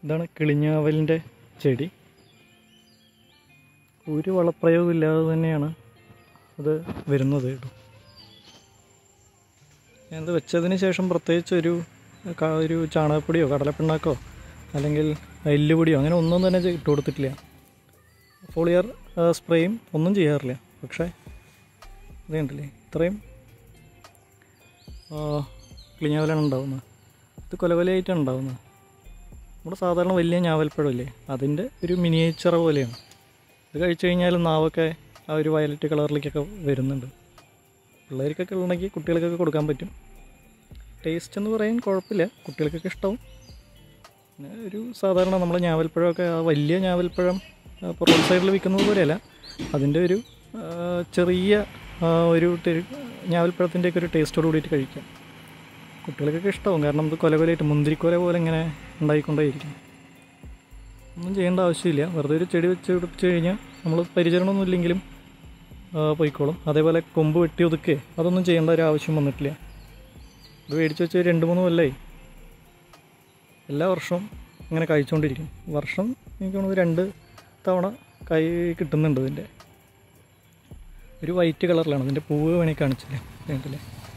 ഇതാണ് കിളിഞ്ഞാവലിൻ്റെ ചെടി ഒരു വളപ്രയോഗം ഇല്ലാതെ തന്നെയാണ് അത് വരുന്നത് കേട്ടോ ഞാനത് വെച്ചതിന് ശേഷം പ്രത്യേകിച്ച് ഒരു ക- ഒരു ചാണകപ്പൊടിയോ കടലപ്പിണ്ണാക്കോ അല്ലെങ്കിൽ എല്ലുപൊടിയോ അങ്ങനെ ഒന്നും തന്നെ ഇട്ട് കൊടുത്തിട്ടില്ല ഫോളിയർ സ്പ്രേയും ഒന്നും ചെയ്യാറില്ല പക്ഷേ ഇത് കണ്ടില്ലേ ഇത്രയും കിളിഞ്ഞാവലാണ് ഉണ്ടാവുന്നത് ഇത് കൊലകൊലയായിട്ടാണ് ഉണ്ടാവുന്നത് നമ്മുടെ സാധാരണ വലിയ ഞാവൽപ്പഴമില്ലേ അതിൻ്റെ ഒരു മിനിയേച്ചർ പോലെയാണ് ഇത് കഴിച്ചു കഴിഞ്ഞാൽ നാവൊക്കെ ആ ഒരു വയലറ്റ് കളറിലേക്കൊക്കെ വരുന്നുണ്ട് പിള്ളേർക്കൊക്കെ ഉണ്ടെങ്കിൽ കുട്ടികൾക്കൊക്കെ കൊടുക്കാൻ പറ്റും ടേസ്റ്റ് എന്ന് പറയാൻ കുഴപ്പമില്ല കുട്ടികൾക്കൊക്കെ ഇഷ്ടവും പിന്നെ ഒരു സാധാരണ നമ്മൾ ഞാവൽപ്പഴമൊക്കെ ആ വലിയ ഞാവൽപ്പഴം ഇപ്പോൾ റോഡ് സൈഡിൽ വിൽക്കുന്നത് പോലെയല്ല അതിൻ്റെ ഒരു ആ, ചെറിയ ആ, ഒരു ടെ- ഞാവൽപ്പഴത്തിൻ്റെയൊക്കെ ഒരു ടേസ്റ്റോട് കൂടിയിട്ട് കഴിക്കാം കുട്ടികൾക്കൊക്കെ ഇഷ്ടമാവും കാരണം ഇത് കൊല കൊലയായിട്ട് മുന്തിരിക്കൊല പോലെ ഇങ്ങനെ ഉണ്ടായിക്കൊണ്ടേയിരിക്കും ഒന്നും ചെയ്യേണ്ട ആവശ്യമില്ല വെറുതെ ഒരു ചെടി വെച്ച് പിടിപ്പിച്ച് കഴിഞ്ഞാൽ നമ്മൾ പരിചരണമൊന്നും ഇല്ലെങ്കിലും ആ, പോയിക്കോളും അതേപോലെ കൊമ്പ് വെട്ടി ഒതുക്കേ അതൊന്നും ചെയ്യേണ്ട ഒരു ആവശ്യം വന്നിട്ടില്ല ഇത് മേടിച്ച് വെച്ച് രണ്ട് മൂന്ന് കൊല്ലമായി എല്ലാ വർഷവും ഇങ്ങനെ കഴിച്ചുകൊണ്ടിരിക്കും വർഷം എനിക്ക് തോന്നുന്നത് രണ്ട് തവണ കൈ കിട്ടുന്നുണ്ട് ഇതിൻ്റെ ഒരു വൈറ്റ് കളറിലാണ് ഇതിൻ്റെ പൂവ് വേണമെങ്കിൽ കാണിച്ചില്ലേ കണ്ടില്ലേ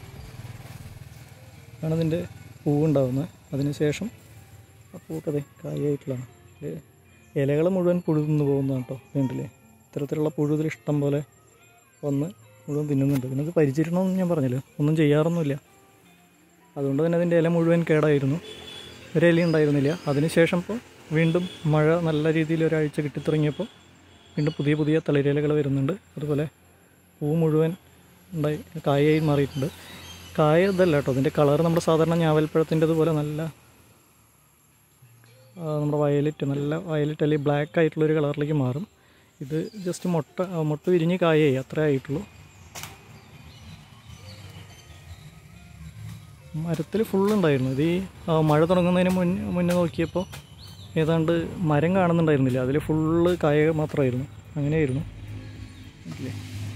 ആണ് ഇതിൻ്റെ പൂവ് ഉണ്ടാകുന്നത് അതിന് ശേഷം ആ പൂക്കതെ കായായിട്ടുള്ളതാണ് ഇത് ഇലകൾ മുഴുവൻ പുഴു തിന്ന് പോകുന്നതാണ് കേട്ടോ കണ്ടില്ലേ ഇത്തരത്തിലുള്ള പുഴു ഇതിൽ ഇഷ്ടം പോലെ വന്ന് മുഴുവൻ തിന്നുന്നുണ്ട് പിന്നെ ഇത് പരിചരിക്കണമെന്ന് ഞാൻ പറഞ്ഞല്ലോ ഒന്നും ചെയ്യാറൊന്നുമില്ല അതുകൊണ്ട് തന്നെ അതിൻ്റെ ഇല മുഴുവൻ കേടായിരുന്നു ഒരു ഇല ഉണ്ടായിരുന്നില്ല അതിനുശേഷം ഇപ്പോൾ വീണ്ടും മഴ നല്ല രീതിയിൽ ഒരാഴ്ച കിട്ടിത്തുടങ്ങിയപ്പോൾ വീണ്ടും പുതിയ പുതിയ തളിരിലകൾ വരുന്നുണ്ട് അതുപോലെ പൂ മുഴുവൻ ഉണ്ടായി കായായി മാറിയിട്ടുണ്ട് കായ ഇതല്ല കേട്ടോ അതിൻ്റെ കളർ നമ്മുടെ സാധാരണ ഞാവൽപ്പഴത്തിൻ്റെ പോലെ നല്ല ആ, നമ്മുടെ വയലറ്റ് നല്ല വയലറ്റ് അല്ലെങ്കിൽ ബ്ലാക്ക് ആയിട്ടുള്ളൊരു കളറിലേക്ക് മാറും ഇത് ജസ്റ്റ് മുട്ട ആ, മുട്ട വിരിഞ്ഞ് കായായി അത്രേ ആയിട്ടുള്ളൂ മരത്തിൽ ഫുള്ളുണ്ടായിരുന്നു ഇത് ഈ ആ, മഴ തുടങ്ങുന്നതിന് മുന്നേ മുന്നേ നോക്കിയപ്പോൾ ഏതാണ്ട് മരം കാണുന്നുണ്ടായിരുന്നില്ല അതിൽ ഫുള്ള് കായ മാത്രമായിരുന്നു അങ്ങനെയായിരുന്നു ഇല്ലേ?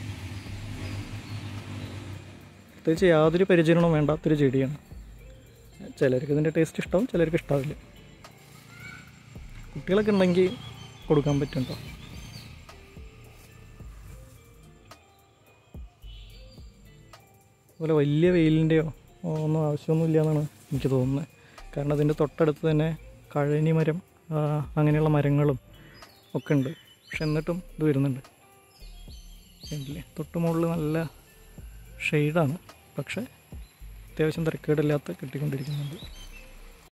പ്രത്യേകിച്ച് യാതൊരു പരിചരണവും വേണ്ടാത്തൊരു ചെടിയാണ് ചിലർക്ക് ഇതിൻ്റെ ടേസ്റ്റ് ഇഷ്ടവും ചിലർക്ക് ഇഷ്ടാവില്ല കുട്ടികളൊക്കെ ഉണ്ടെങ്കിൽ കൊടുക്കാൻ പറ്റും കേട്ടോ അതുപോലെ വലിയ വെയിലിൻ്റെയോ ഒന്നും ആവശ്യമൊന്നുമില്ല എന്നാണ് എനിക്ക് തോന്നുന്നത് കാരണം അതിൻ്റെ തൊട്ടടുത്ത് തന്നെ കഴനി മരം ആ, അങ്ങനെയുള്ള മരങ്ങളും ഒക്കെ ഉണ്ട് പക്ഷെ എന്നിട്ടും ഇത് വരുന്നുണ്ട് കണ്ടില്ലേ തൊട്ട് മുകളിൽ നല്ല ഷെയ്ഡാണ് പക്ഷേ അത്യാവശ്യം തിരക്കേടില്ലാത്ത കിട്ടിക്കൊണ്ടിരിക്കുന്നുണ്ട്